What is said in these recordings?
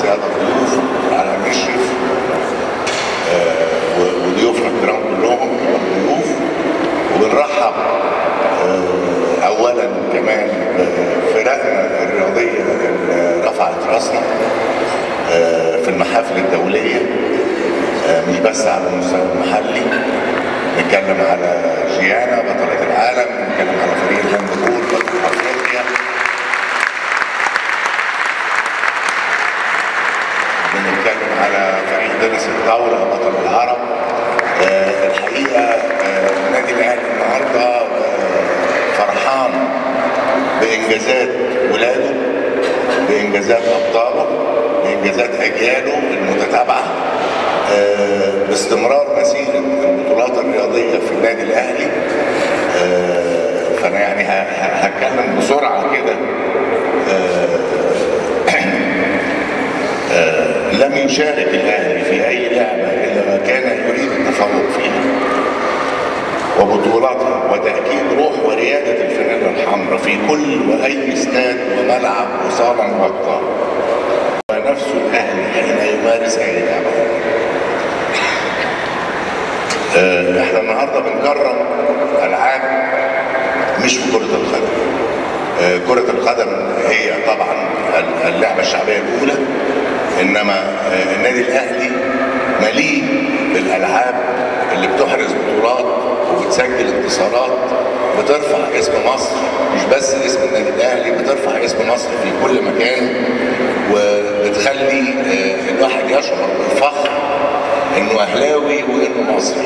الساده الضيوف على مشرف آه، و- وضيوفنا الكرام كلهم ضيوف وبنرحب آه، اولا كمان بفرقنا الرياضيه اللي رفعت راسنا آه، في المحافل الدوليه آه، مش بس على المستوى المحلي نتكلم على جيانا بطلة العالم نتكلم على فريق الهاندبول بطل افريقيا بنتكلم على فريق تنس الطاولة بطل العرب آه، الحقيقة آه، النادي الأهلي النهاردة آه، فرحان بإنجازات ولاده بإنجازات أبطاله بإنجازات أجياله المتتابعة آه، باستمرار مسيرة البطولات الرياضية في النادي الأهلي آه، فأنا يعني ه- ه- هتكلم بسرعة كده لم يشارك الاهلي في اي لعبه الا ما كان يريد التفوق فيها وبطولاتها وتاكيد روح ورياده الفانيلا الحمراء في كل واي استاد وملعب وصاله مغطاه ونفسه الاهلي حين يمارس اي لعبه آه، احنا النهارده بنكرم العاب مش في كره القدم آه، كرة القدم هي طبعا اللعبة الشعبية الأولى إنما آه، النادي الأهلي مليء بالألعاب اللي بتحرز بطولات وبتسجل انتصارات بترفع اسم مصر مش بس اسم النادي الأهلي بترفع اسم مصر في كل مكان وبتخلي آه، الواحد يشعر بالفخر إنه أهلاوي وإنه مصري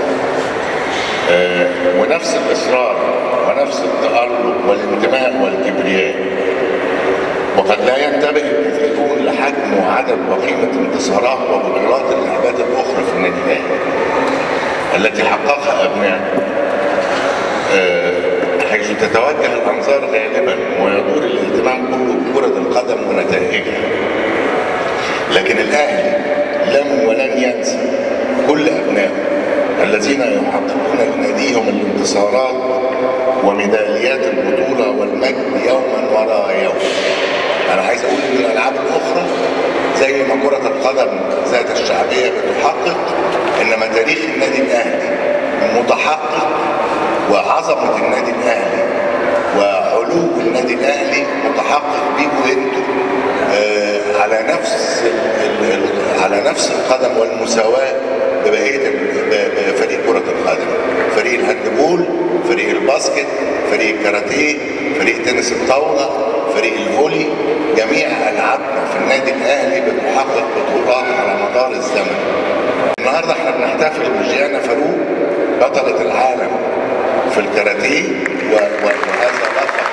آه، ونفس الإصرار ونفس التألق والانتماء والكبرياء وقد لا ينتبه الكثيرون لحجم وعدد وقيمة انتصارات وبطولات اللعبات الأخرى في النادي الأهلي التي حققها أبناء آه، حيث تتوجه الأنظار غالبا ويدور الاهتمام كله بكرة القدم ونتائجها لكن الأهلي لم ولن ينسى كل أبنائه الذين يحققون لناديهم الانتصارات وميداليات البطولة والمجد يوما وراء يوم أنا عايز أقول إن الألعاب الأخرى زي ما كرة القدم ذات الشعبية بتحقق إنما تاريخ النادي الأهلي متحقق وعظمة النادي الأهلي وعلو النادي الأهلي متحقق بيكوا انتوا آه، على نفس ال- ال- على نفس القدم والمساواة ببقية ال- ب- بفريق كرة القدم فريق الهاندبول فريق الباسكت فريق الكاراتيه فريق تنس الطاولة فريق الفولي جميع ألعابنا في النادي الأهلي بتحقق بطولات على مدار الزمن النهارده احنا بنحتفل بجيانا فاروق بطلة العالم في الكاراتيه و- و- وهذا لقب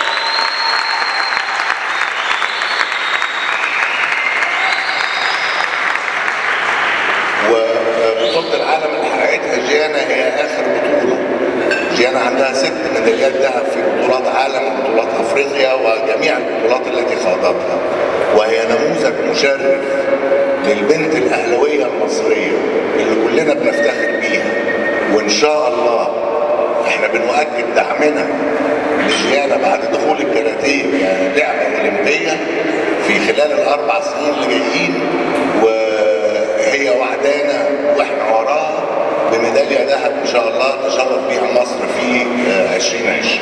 وبطولة العالم اللي حققتها جيانا هي آخر بطولة جيانا عندها ست ميداليات ذهب في بطولات عالم وبطولات أفريقيا وجميع البطولات التي خاضتها وهي نموذج مشرف للبنت الأهلوية المصرية اللي كلنا بنفتخر بيها وإن شاء الله احنا بنؤكد دعمنا لجيانا بعد دخول الكاراتيه كلعبة أولمبية في خلال الأربع سنين اللي جايين وهي وعدانا واحنا وراها بميدالية ذهب إن شاء الله تشرف بيها مصر في آه، 2020